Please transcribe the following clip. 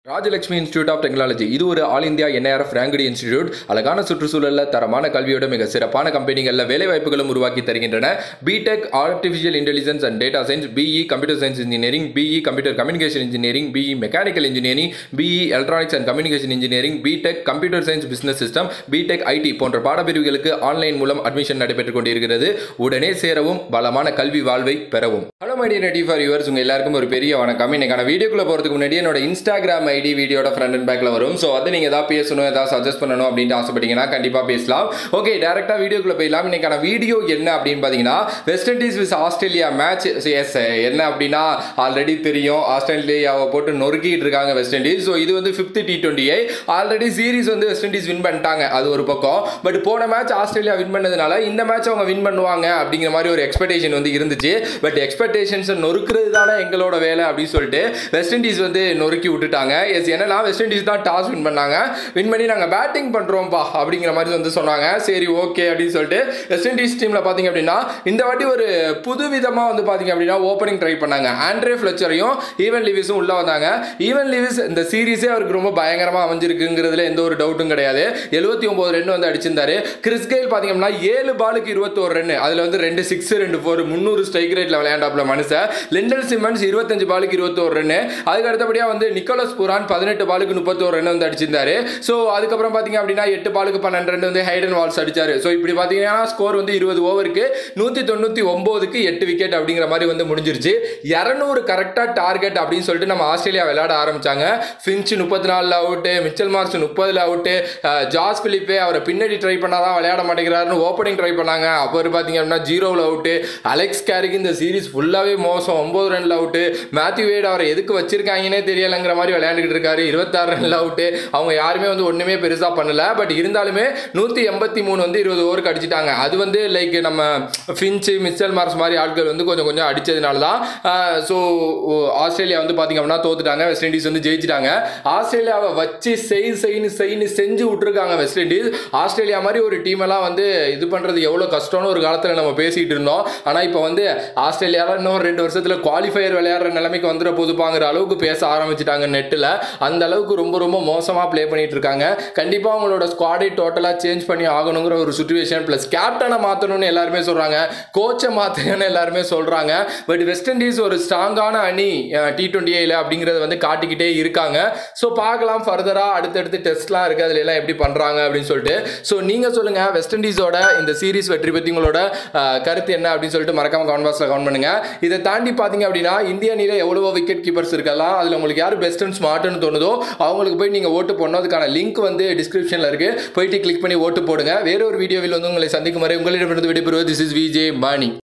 Rajalakshmi institute of technology இது ஒரு all India NIRF ranked institute அழகான சுற்றுச்சூழலில் தரமான கல்வியோட மிக சிறப்பான கம்பெனிகளில் வேலை வாய்ப்புகளும் உருவாக்கி தருகின்றன BTech artificial intelligence and data science BE computer science engineering BE computer communication engineering BE mechanical engineering BE electronics and communication engineering BTech computer science business system BTech IT போன்ற பாடப்பிரிவுகளுக்கு ஆன்லைன் மூலம் அட்மிஷன் நடைபெற்றுக் கொண்டிருக்கிறது உடனே சேரவும் பலமான கல்வி வாழ்வை பெறவும் ஹலோ மைடிய நெட்டி ஃபார் யூவர்ஸ் உங்க எல்லாருக்கும் ஒரு பெரிய வணக்கம் இன்னைக்கான வீடியோக்குள்ள போறதுக்கு முன்னாடி என்னோட இன்ஸ்டாகிராம் ஐடி வீடியோட ஃப்ரண்ட் அண்ட் பேக்ல வரும் ஸோ அது நீங்க ஏதாவது பேசணும் ஏதாவது சஜஸ்ட் பண்ணணும் அப்படின்ட்டு ஆசைப்பட்டீங்கன்னா கண்டிப்பா பேசலாம் ஓகே டேரக்டா வீடியோக்குள்ள போயிடலாம் இன்னைக்கான வீடியோ என்ன அப்படின்னு பாத்தீங்கன்னா West Indies vs Australia match yes என்ன அப்படின்னா ஆல்ரெடி தெரியும் ஆஸ்திரேலியாவை போட்டு நொறுக்கிட்டு இருக்காங்க வெஸ்ட் இண்டீஸ் ஸோ இது வந்து ஃபிஃப்த் டி டுவெண்ட்டியை ஆல்ரெடி சீரிஸ் வந்து வெஸ்ட் இண்டீஸ் வின் பண்ணிட்டாங்க அது ஒரு பக்கம் பட் போன மேட்ச் ஆஸ்திரேலியா வின் பண்ணதுனால இந்த மேட்ச் அவங்க வின் பண்ணுவாங்க அப்படிங்கிற மாதிரி ஒரு எக்ஸ்பெக்டேஷன் வந்து இருந்துச்சு பட் எக்ஸ்பெக்டேஷன்ஸை நொறுக்கிறது தானே எங்களோட வேலை அப்படின்னு சொல்லிட்டு வெஸ்ட் இண்டீஸ் வந்து நொறுக்கி விட்டுட்டாங்க எஸ் என்னன்னா வெஸ்ட் இண்டீஸ் தான் டாஸ் வின் பண்ணாங்க வின் பண்ணி நாங்கள் பேட்டிங் பண்ணுறோம்ப்பா அப்படிங்கிற மாதிரி வந்து சொன்னாங்க சரி ஓகே அப்படின்னு சொல்லிட்டு வெஸ்ட் இண்டீஸ் டீமில் பார்த்தீங்க அப்படின்னா இந்த வாட்டி ஒரு புது விதமாக வந்து பார்த்தீங்க அப்படின்னா ஓப்பனிங் ட்ரை பண்ணாங்க ஆண்ட்ரே ஃப்ளச்சரையும் ஈவன் லிவிஸும் உள்ளே வந்தாங்க ஈவன் லிவிஸ் இந்த சீரீஸே அவருக்கு ரொம்ப பயங்கரமாக அமைஞ்சிருக்குங்கிறதுல எந்த ஒரு டவுட்டும் கிடையாது எழுபத்தி ஒம்பது ரன் வந்து அடிச்சிருந்தாரு கிறிஸ் கெயில் பார்த்தீங்க அப்படின்னா ஏழு பாலுக்கு இருபத்தோரு ரன் அதில் வந்து ரெண்டு சிக்ஸ் ரெண்டு ஃபோர் முந்நூறு ஸ்ட்ரைக் ரேட்டில் விளையாண்டாப்ல மனுஷன் லிண்டல் சிமன்ஸ் இருபத்தஞ்சு பாலுக்கு இருபத்தோரு ரன் அதுக்கு அடுத்தபடியாக வந்து நிக்கோலஸ் புரான் பதினெட்டு பாலுக்கு முப்பத்தோரு ரன் வந்து அடிச்சிருந்தாரு ஸோ அதுக்கப்புறம் பார்த்தீங்க அப்படின்னா எட்டு பாலுக்கு பன்னெண்டு ரன் வந்து ஹைடன் வால்ஸ் அடிச்சாரு ஸோ இப்படி பார்த்தீங்கன்னா ஸ்கோர் வந்து இருபது ஓவருக்கு நூற்றி தொண்ணூற்றி ஒம்போதுக்கு எட்டு விக்கெட் அப்படிங்கிற மாதிரி வந்து முடிஞ்சிருச்சு இரநூறு கரெக்டாக டார்கெட் அப்படின்னு சொல்லிட்டு நம்ம ஆஸ்திரேலியா விளையாட ஆரம்பிச்சாங்க ஃபின்ச் முப்பத்தி நாலில் அவுட்டு மிச்சல் மார்க்ஸ் முப்பதில் அவுட்டு ஜாஸ் பிலிப்பே அவரை பின்னாடி ட்ரை பண்ணாதான் விளையாட மாட்டேங்கிறாருன்னு ஓப்பனிங் ட்ரை பண்ணாங்க அவர் பார்த்தீங்க அப்படின்னா ஜீரோவில் அவுட்டு அலெக்ஸ் கேரிக்கு இந்த சீரிஸ் ஃபுல்லாகவே மோசம் ஒம்பது ரன்ல அவுட்டு மேத்யூ வேட் அவரை எதுக்கு வச்சிருக்காங்கன்னே தெரியலைங்கிற மாதிரி விளையாண்டுக்கிட்டு இருக்காரு இருபத்தாறு ரன்ல அவுட்டு அவங்க யாருமே வந்து ஒன்றுமே பெருசாக பண்ணல பட் இருந்தாலுமே நூற்றி எண்பத்தி மூணு வந்து இருபது ஓவருக்கு அடிச்சிட்டாங்க அது வந்து லைக் நம்ம ஃபின்ச்சு மிச்சல் மார்க்ஸ் மாதிரி ஆட்கள் வந்து கொஞ்சம் கொஞ்சம் அடிச்சதுனால தான் ஸோ ஆஸ்திரேலியா வந்து பார்த்தீங்க அப்படின்னா தோத்துட்டாங்க வெஸ்ட் இண்டீஸ் வந்து ஜெயிச்சிட்டாங்க ஆஸ்திரேலியாவை வச்சு செய் செய்னு செய்னு செஞ்சு விட்டுருக்காங்க வெஸ்ட் இண்டீஸ் ஆஸ்திரேலியா மாதிரி ஒரு டீம் எல்லாம் வந்து இது பண்ணுறது எவ்வளோ கஷ்டம்னு ஒரு காலத்தில் நம்ம பேசிகிட்டு இருந்தோம் ஆனால் இப்போ வந்து ஆஸ்திரேலியாவில் இன்னும் ரெண்டு வருஷத்தில் குவாலிஃபயர் விளையாடுற நிலைமைக்கு வந்துட போதுப்பாங்கிற அளவுக்கு பேச ஆரம்பிச்சிட்டாங்க நெட்டில் அந்த அளவுக்கு ரொம்ப ரொம்ப மோசமாக ப்ளே பண்ணிட்டு இருக்காங்க கண்டிப்பாக அவங்களோட ஸ்குவாடை டோட்டலாக சேஞ்ச் பண்ணி ஆகணுங்கிற ஒரு சுச்சுவேஷன் ப்ளஸ் கேப்டனை மாற்றணும்னு எல்லாருமே சொல்கிறாங்க கோச்சை மாற்றுங்கன்னு எல்லாருமே சொல்கிறாங்க பட் வெஸ்ட் இண்டீஸ் ஒரு ஸ்ட்ராங்கான அணி டி டுவெண்ட்டி ஏல அப்படிங்கிறத வந்து காட்டிக்கிட்டே இருக்காங்க ஸோ பார்க்கலாம் ஃபர்தராக அடுத்தடுத்து டெஸ்ட்லாம் இருக்குது அதில் எல்லாம் எப்படி பண்ணுறாங்க அப்படின்னு சொல்லிட்டு ஸோ நீங்கள் சொல்லுங்கள் வெஸ்ட் இண்டீஸோட இந்த சீரிஸ் வெற்றி பற்றி உங்களோட அஹ், கருத்து என்ன அப்படின்னு சொல்லிட்டு மறக்காம கமெண்ட் பாக்ஸில் கமெண்ட் பண்ணுங்க இதை தாண்டி பார்த்தீங்க அப்படின்னா இந்திய அணியில் எவ்வளவோ விக்கெட் கீப்பர்ஸ் இருக்கலாம் அதில் உங்களுக்கு யார் பெஸ்ட் அண்ட் ஸ்மார்ட்னு தோணுதோ அவங்களுக்கு போய் நீங்கள் ஓட்டு போடணும் அதுக்கான லிங்க் வந்து டிஸ்கிரிப்ஷனில் இருக்குது போயிட்டு கிளிக் பண்ணி ஓட்டு போடுங்க வேற ஒரு வீடியோவில் வந்து உங்களை சந்திக்கும் வரை உங்களிடமிருந்து விடைபெறுவது திஸ் இஸ் விஜே மாணி